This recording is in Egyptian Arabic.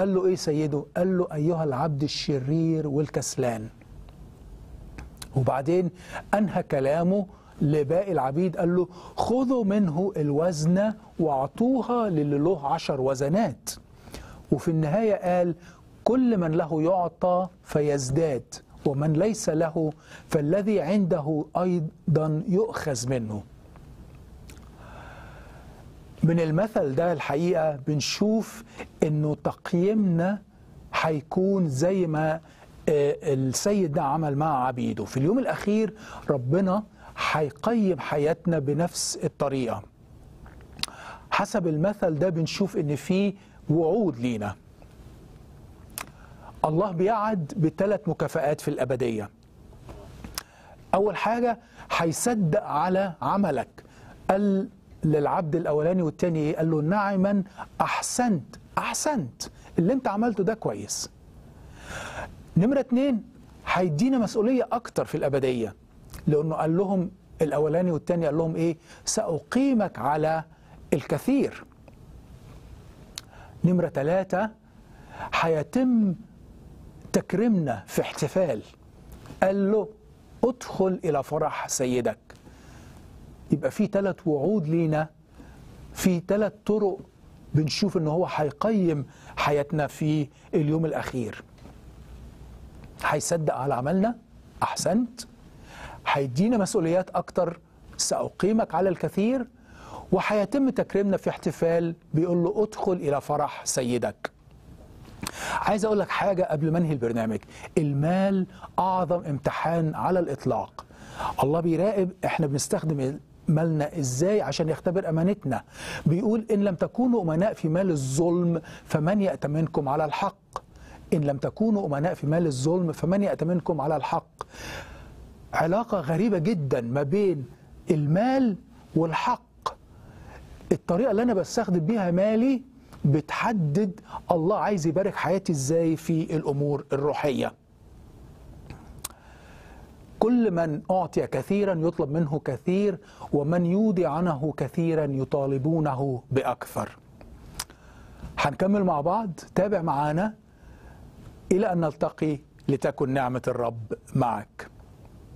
قال له ايه سيده قال له ايها العبد الشرير والكسلان وبعدين انهى كلامه لباقي العبيد قال له خذوا منه الوزن واعطوها للي له عشر وزنات وفي النهاية قال كل من له يعطى فيزداد ومن ليس له فالذي عنده أيضا يؤخذ منه من المثل ده الحقيقة بنشوف انه تقييمنا هيكون زي ما السيد ده عمل مع عبيده في اليوم الأخير ربنا هيقيم حياتنا بنفس الطريقة حسب المثل ده بنشوف ان في وعود لينا الله بيعد بثلاث مكافآت في الأبدية أول حاجة هيصدق على عملك قال للعبد الأولاني والتاني إيه؟ قال له نعما أحسنت أحسنت اللي أنت عملته ده كويس نمرة اتنين هيدينا مسؤولية أكتر في الأبدية لأنه قال لهم الأولاني والتاني قال لهم إيه سأقيمك على الكثير نمرة ثلاثة هيتم تكريمنا في احتفال قال له ادخل إلى فرح سيدك يبقى في ثلاث وعود لينا في ثلاث طرق بنشوف ان هو هيقيم حياتنا في اليوم الاخير هيصدق على عملنا احسنت هيدينا مسؤوليات اكتر ساقيمك على الكثير وهيتم تكريمنا في احتفال بيقول له ادخل الى فرح سيدك عايز اقول لك حاجه قبل ما انهي البرنامج المال اعظم امتحان على الاطلاق الله بيراقب احنا بنستخدم مالنا ازاي عشان يختبر امانتنا بيقول ان لم تكونوا امناء في مال الظلم فمن يأتمنكم على الحق ان لم تكونوا امناء في مال الظلم فمن يأتمنكم على الحق علاقه غريبه جدا ما بين المال والحق الطريقه اللي انا بستخدم بيها مالي بتحدد الله عايز يبارك حياتي ازاي في الامور الروحيه كل من أعطي كثيرا يطلب منه كثير ومن يودي عنه كثيرا يطالبونه بأكثر هنكمل مع بعض تابع معانا إلى أن نلتقي لتكن نعمة الرب معك